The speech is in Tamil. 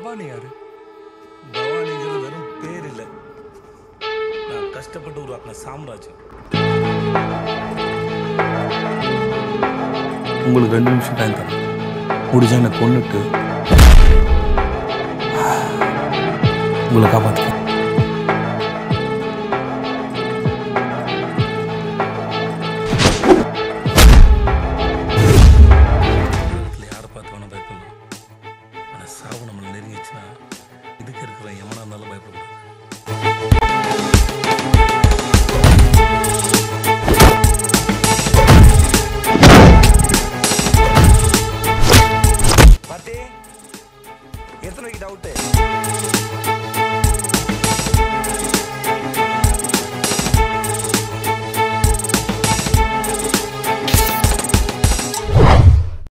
பவானி யாரு பவானிங்கிறது வெறும் பேர் இல்லை நான் கஷ்டப்பட்டு உருவாக்கின சாம்ராஜ்யம் உங்களுக்கு ரெண்டு நிமிஷம் டைம் தரேன் முடிஞ்சா என்னை கொண்டுட்டு உங்களை காப்பாற்றுறேன்